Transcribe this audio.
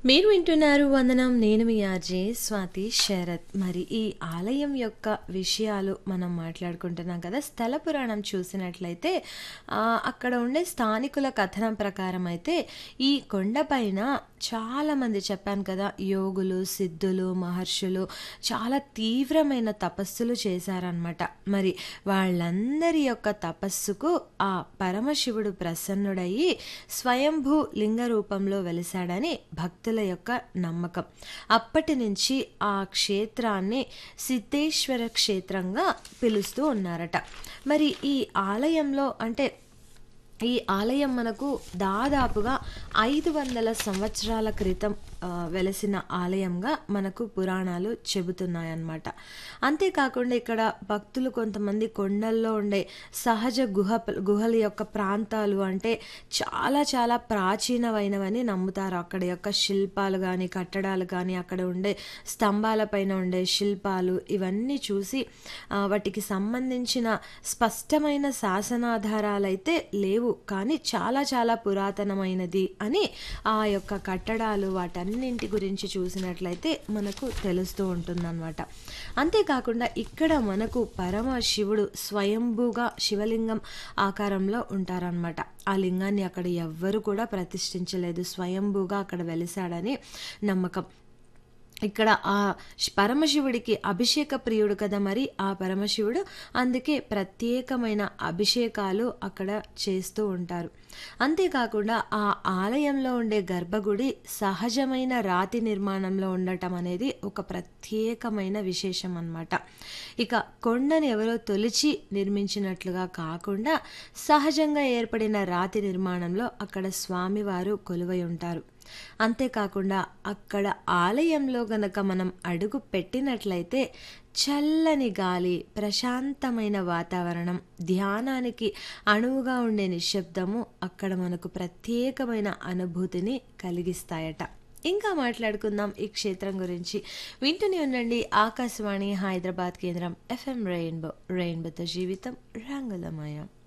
మీరు వింటున్నారు వందనం నేను మీ ఆర్జే స్వాతి శరత్ మరి ఈ ఆలయం యొక్క విషయాలు మనం మాట్లాడుకుంటున్నాం కదా స్థల పురాణం చూసినట్లయితే ఆ, అక్కడ ఉండే స్థానికుల కథనం ప్రకారం అయితే ఈ కొండపైన చాలామంది చెప్పాను కదా యోగులు సిద్ధులు మహర్షులు చాలా తీవ్రమైన తపస్సులు చేశారనమాట మరి వాళ్ళందరి యొక్క తపస్సుకు ఆ పరమశివుడు ప్రసన్నుడయ్యి స్వయంభూ లింగ రూపంలో వెలిశాడని భక్తుల యొక్క నమ్మకం అప్పటి నుంచి ఆ క్షేత్రాన్ని సిద్ధేశ్వర క్షేత్రంగా పిలుస్తూ ఉన్నారట మరి ఈ ఆలయంలో అంటే ఈ ఆలయం మనకు దాదాపుగా ఐదు వందల సంవత్సరాల క్రితం ఆ, వెలసిన ఆలయంగా మనకు పురాణాలు చెబుతున్నాయన్నమాట అంతేకాకుండా ఇక్కడ భక్తులు కొంతమంది కొండల్లో ఉండే సహజ గుహ గుహల యొక్క ప్రాంతాలు అంటే చాలా చాలా ప్రాచీనమైనవని నమ్ముతారు అక్కడ యొక్క శిల్పాలు కానీ కట్టడాలు కానీ అక్కడ ఉండే స్తంభాలపైన ఉండే శిల్పాలు ఇవన్నీ చూసి ఆ, వాటికి సంబంధించిన స్పష్టమైన శాసనాధారాలు అయితే లేవు కానీ చాలా చాలా పురాతనమైనది అని ఆ యొక్క కట్టడాలు వాటన్నింటి గురించి చూసినట్లయితే మనకు తెలుస్తూ ఉంటుందన్నమాట అంతేకాకుండా ఇక్కడ మనకు పరమ శివుడు స్వయంభూగా శివలింగం ఆకారంలో ఉంటారనమాట ఆ లింగాన్ని అక్కడ ఎవ్వరు కూడా ప్రతిష్ఠించలేదు స్వయంభూగా అక్కడ వెలిసాడని నమ్మకం ఇక్కడ ఆ శ్- పరమశివుడికి అభిషేక ప్రియుడు కదా మరి ఆ పరమశివుడు అందుకే ప్రత్యేకమైన అభిషేకాలు అక్కడ చేస్తూ ఉంటారు అంతేకాకుండా ఆ ఆలయంలో ఉండే గర్భగుడి సహజమైన రాతి నిర్మాణంలో ఉండటం అనేది ఒక ప్రత్యేకమైన విశేషం అన్నమాట ఇక కొండని ఎవరో తొలిచి నిర్మించినట్లుగా కాకుండా సహజంగా ఏర్పడిన రాతి నిర్మాణంలో అక్కడ స్వామివారు కొలువై ఉంటారు అంతేకాకుండా అక్కడ ఆలయంలో గనక మనం అడుగు పెట్టినట్లయితే చల్లని గాలి ప్రశాంతమైన వాతావరణం ధ్యానానికి అణువుగా ఉండే నిశ్శబ్దము అక్కడ మనకు ప్రత్యేకమైన అనుభూతిని కలిగిస్తాయట ఇంకా మాట్లాడుకుందాం ఈ క్షేత్రం గురించి వింటూనే ఉండండి ఆకాశవాణి హైదరాబాద్ కేంద్రం ఎఫ్ఎం రెయిన్బో రెయిన్బోతో జీవితం రంగులమయం